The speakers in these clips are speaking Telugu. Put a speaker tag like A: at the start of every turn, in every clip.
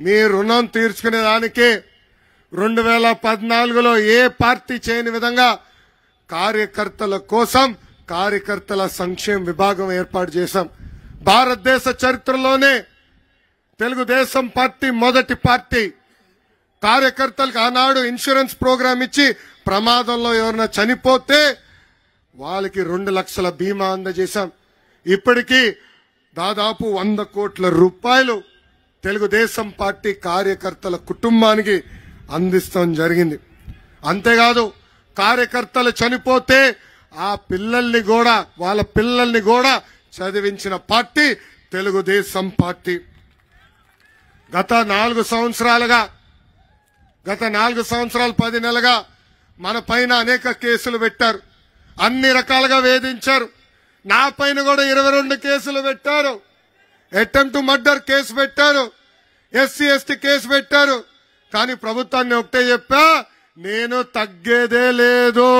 A: మీ రుణం తీర్చుకునే దానికి రెండు వేల పద్నాలుగులో ఏ పార్టీ చేయని విధంగా కార్యకర్తల కోసం కార్యకర్తల సంక్షేమ విభాగం ఏర్పాటు చేశాం భారతదేశ చరిత్రలోనే తెలుగుదేశం పార్టీ మొదటి పార్టీ కార్యకర్తలకు ఆనాడు ఇన్సూరెన్స్ ప్రోగ్రాం ఇచ్చి ప్రమాదంలో ఎవరైనా చనిపోతే వాళ్ళకి రెండు లక్షల బీమా అందజేశాం ఇప్పటికీ దాదాపు వంద కోట్ల రూపాయలు తెలుగుదేశం పార్టీ కార్యకర్తల కుటుంబానికి అందిస్తాం జరిగింది అంతేకాదు కార్యకర్తలు చనిపోతే ఆ పిల్లల్ని కూడా వాళ్ళ పిల్లల్ని కూడా చదివించిన పార్టీ తెలుగుదేశం పార్టీ గత నాలుగు సంవత్సరాలుగా గత నాలుగు సంవత్సరాలు పది నెలలుగా మన పైన అనేక కేసులు పెట్టారు అన్ని రకాలుగా వేధించారు నా పైన కూడా ఇరవై రెండు కేసులు పెట్టారు అటెంప్ట్ మర్డర్ కేసు పెట్టారు ఎస్సీ ఎస్టీ కేసు పెట్టారు కానీ ప్రభుత్వాన్ని ఒకటే చెప్పా నేను తగ్గేదే లేదు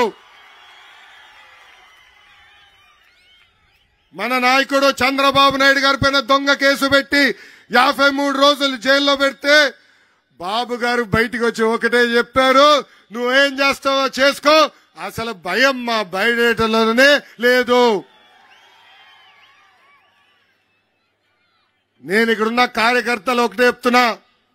A: మన నాయకుడు చంద్రబాబు నాయుడు గారి పైన దొంగ కేసు పెట్టి యాభై మూడు రోజులు జైల్లో పెడితే బాబు గారు బయటికి వచ్చి ఒకటే చెప్పారు నువ్వేం చేస్తావో చేసుకో అసలు భయం మా బయటలోనే లేదు నేను ఇక్కడున్న కార్యకర్తలు ఒకటే చెప్తున్నా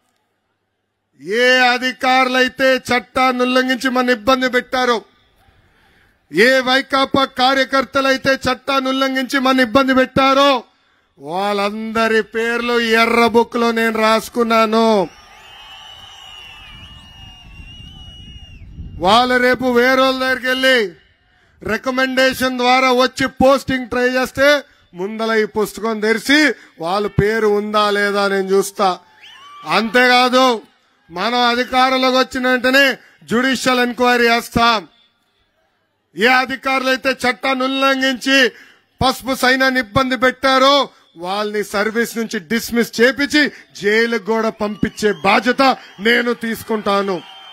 A: ఏ అధికారులైతే చట్టాన్ని ఉల్లంఘించి మన ఇబ్బంది పెట్టారో ఏ వైకాపా కార్యకర్తలైతే చట్టాన్ని ఉల్లంఘించి మన ఇబ్బంది పెట్టారో వాళ్ళందరి పేర్లు ఎర్ర బుక్ లో నేను రాసుకున్నాను వాళ్ళు రేపు వేరే దగ్గరికి వెళ్ళి రికమెండేషన్ ద్వారా వచ్చి పోస్టింగ్ ట్రై చేస్తే ముందల ఈ పుస్తకం తెరిచి వాళ్ళ పేరు ఉందా లేదా నేను చూస్తా అంతేకాదు మనం అధికారంలోకి వచ్చిన వెంటనే జ్యుడిషియల్ ఎంక్వైరీ చేస్తాం ఏ అధికారులు అయితే చట్టాన్ని ఉల్లంఘించి పసుపు సైన్యాన్ని ఇబ్బంది పెట్టారో వాళ్ళని సర్వీస్ నుంచి డిస్మిస్ చేపించి జైలుకు కూడా పంపించే బాధ్యత నేను తీసుకుంటాను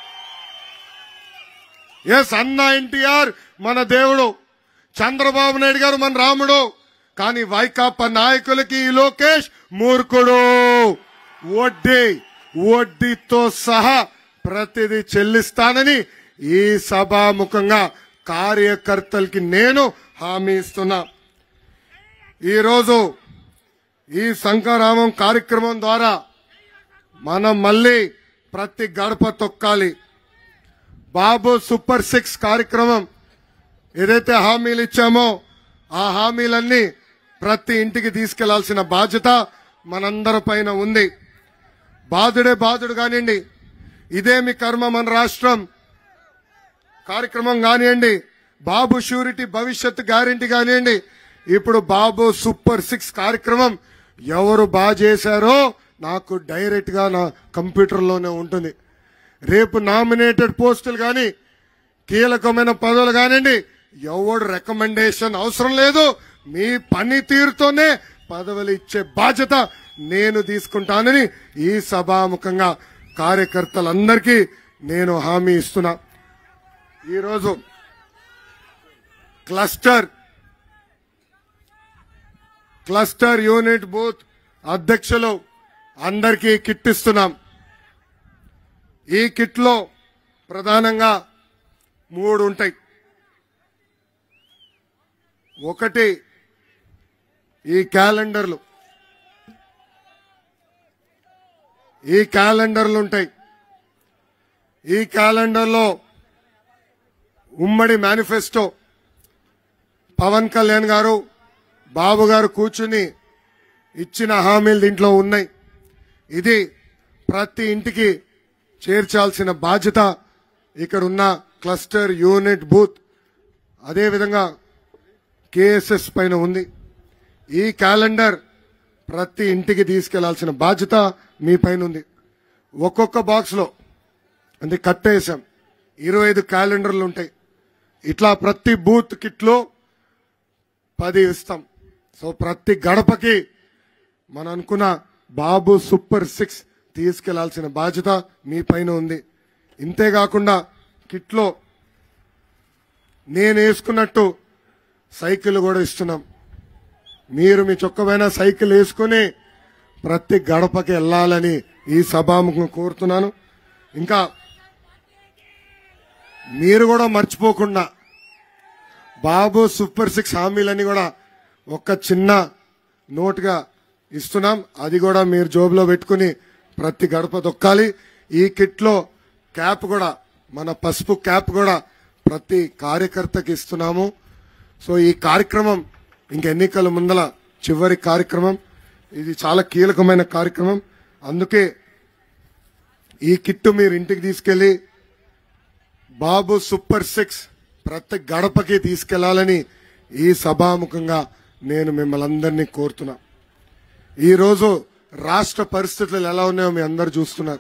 A: ఎస్ అన్న ఎన్టీఆర్ మన దేవుడు చంద్రబాబు నాయుడు గారు మన రాముడు కానీ వైకాపా నాయకులకి ఈ లోకేష్ మూర్ఖుడు వడ్డీ వడ్డీతో సహా ప్రతిదీ చెల్లిస్తానని ఈ సభాముఖంగా కార్యకర్తలకి నేను హామీ ఇస్తున్నా ఈరోజు ఈ శంకరామం కార్యక్రమం ద్వారా మనం మళ్ళీ ప్రతి గడప తొక్కాలి బాబు సూపర్ సిక్స్ కార్యక్రమం ఏదైతే హామీలు ఇచ్చామో ఆ హామీలన్నీ ప్రతి ఇంటికి తీసుకెళ్లాల్సిన బాధ్యత మనందరి పైన ఉంది బాధుడే బాధుడు కానివ్వండి ఇదే మీ కర్మ మన రాష్ట్రం కార్యక్రమం కానివ్వండి బాబు షూరిటీ భవిష్యత్ గ్యారంటీ కానివ్వండి ఇప్పుడు బాబు సూపర్ సిక్స్ కార్యక్రమం ఎవరు బాగా చేశారో నాకు డైరెక్ట్ గా నా కంప్యూటర్లోనే ఉంటుంది రేపు నామినేటెడ్ పోస్టులు కానీ కీలకమైన పదవులు కానివ్వండి ఎవడు రికమెండేషన్ అవసరం లేదు మీ పనితీరుతోనే పదవులు ఇచ్చే బాధ్యత నేను తీసుకుంటానని ఈ సభాముఖంగా కార్యకర్తలందరికీ నేను హామీ ఇస్తున్నా ఈరోజు క్లస్టర్ క్లస్టర్ యూనిట్ బూత్ అధ్యక్షులు అందరికీ కిట్ ఇస్తున్నాం ఈ కిట్ లో ప్రధానంగా మూడు ఉంటాయి ఒకటి ఈ క్యాలెండర్లు ఈ క్యాలెండర్లు ఉంటాయి ఈ క్యాలెండర్లో ఉమ్మడి మేనిఫెస్టో పవన్ కళ్యాణ్ గారు బాబు గారు కూర్చుని ఇచ్చిన హామీలు దీంట్లో ఉన్నాయి ఇది ప్రతి ఇంటికి చేర్చాల్సిన బాధ్యత ఇక్కడ ఉన్న క్లస్టర్ యూనిట్ బూత్ అదేవిధంగా కేఎస్ఎస్ పైన ఉంది ఈ క్యాలెండర్ ప్రతి ఇంటికి తీసుకెళ్లాల్సిన బాధ్యత మీ పైన ఉంది ఒక్కొక్క బాక్స్ లో అంటే కట్టేసాం ఇరవై ఐదు క్యాలెండర్లు ఉంటాయి ఇట్లా ప్రతి బూత్ కిట్లో పది ఇస్తాం సో ప్రతి గడపకి మనం అనుకున్న బాబు సూపర్ సిక్స్ తీసుకెళ్లాల్సిన బాధ్యత మీ పైన ఉంది ఇంతేకాకుండా కిట్లో నేను వేసుకున్నట్టు సైకిల్ కూడా ఇస్తున్నాం మీరు మీ చొక్కమైన సైకిల్ వేసుకుని ప్రతి గడపకి వెళ్ళాలని ఈ సభాముఖం కోరుతున్నాను ఇంకా మీరు కూడా మర్చిపోకుండా బాబు సూపర్ సిక్స్ హామీలని కూడా ఒక చిన్న నోట్గా ఇస్తున్నాం అది కూడా మీరు జోబులో పెట్టుకుని ప్రతి గడప దొక్కాలి ఈ కిట్లో క్యాప్ కూడా మన పసుపు క్యాప్ కూడా ప్రతి కార్యకర్తకి ఇస్తున్నాము సో ఈ కార్యక్రమం ఇంక ఎన్నికల ముందల చివరి కార్యక్రమం ఇది చాలా కీలకమైన కార్యక్రమం అందుకే ఈ కిట్టు మీరు ఇంటికి తీసుకెళ్లి బాబు సూపర్ సిక్స్ ప్రతి గడపకి తీసుకెళ్లాలని ఈ సభాముఖంగా నేను మిమ్మల్ని అందరినీ కోరుతున్నా ఈరోజు రాష్ట్ర పరిస్థితులు ఎలా ఉన్నాయో మీ అందరు చూస్తున్నారు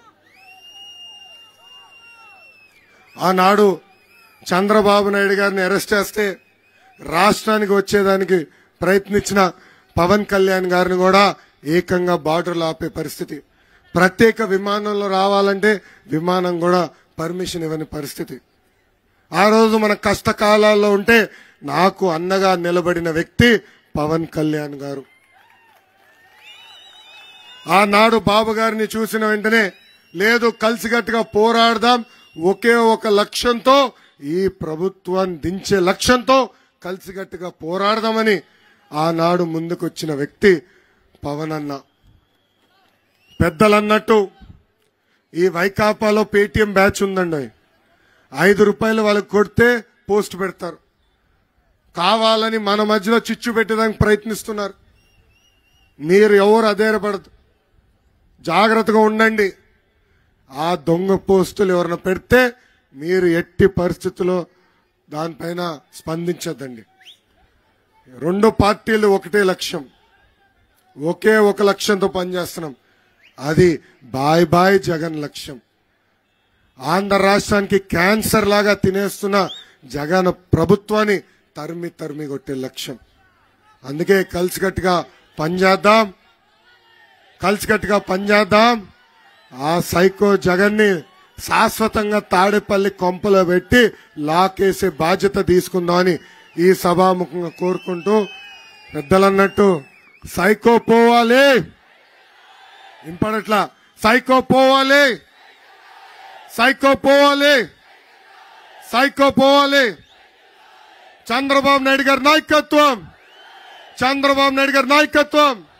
A: ఆనాడు చంద్రబాబు నాయుడు గారిని అరెస్ట్ చేస్తే రాష్ట్రానికి వచ్చేదానికి ప్రయత్నించిన పవన్ కళ్యాణ్ గారిని కూడా ఏకంగా బార్డర్లో ఆపే పరిస్థితి ప్రత్యేక విమానంలో రావాలంటే విమానం కూడా పర్మిషన్ ఇవ్వని పరిస్థితి ఆ రోజు మన కష్టకాలాల్లో ఉంటే నాకు అన్నగా నిలబడిన వ్యక్తి పవన్ కళ్యాణ్ గారు ఆనాడు బాబు గారిని చూసిన వెంటనే లేదు కలిసికట్టుగా పోరాడదాం ఒకే ఒక లక్ష్యంతో ఈ ప్రభుత్వాన్ని దించే లక్ష్యంతో కలిసికట్టుగా పోరాడదామని ఆనాడు ముందుకొచ్చిన వ్యక్తి పవన్ అన్న పెద్దలన్నట్టు ఈ వైకాపాలో పేటిఎం బ్యాచ్ ఉందండి ఐదు రూపాయలు వాళ్ళకి కొడితే పోస్ట్ పెడతారు కావాలని మన మధ్యలో చిచ్చు పెట్టడానికి ప్రయత్నిస్తున్నారు మీరు ఎవరు అధైర్యపడదు జాగ్రత్తగా ఉండండి ఆ దొంగ పోస్టులు ఎవరైనా పెడితే మీరు ఎట్టి పరిస్థితుల్లో దానిపైన స్పందించద్దండి రెండు పార్టీలు ఒకటే లక్ష్యం ఒకే ఒక లక్ష్యంతో పనిచేస్తున్నాం అది బాయ్ బాయ్ జగన్ లక్ష్యం ఆంధ్ర రాష్ట్రానికి క్యాన్సర్ లాగా తినేస్తున్న జగన్ ప్రభుత్వాన్ని తరిమి తరిమి కొట్టే లక్ష్యం అందుకే కలిసికట్టుగా పనిచేద్దాం కలిసికట్టుగా పనిచేద్దాం ఆ సైకో జగన్ని శాశ్వతంగా తాడేపల్లి కొంపలో పెట్టి లాకేసే బాధ్యత తీసుకుందామని ఈ సభాముఖంగా కోరుకుంటూ పెద్దలన్నట్టు సైకో పోవాలి ఇంపడట్లా సైకో పోవాలి సైకో పోవాలి సైకో పోవాలి చంద్రబాబు నాయుడు గారి నాయకత్వం చంద్రబాబు నాయుడు గారి నాయకత్వం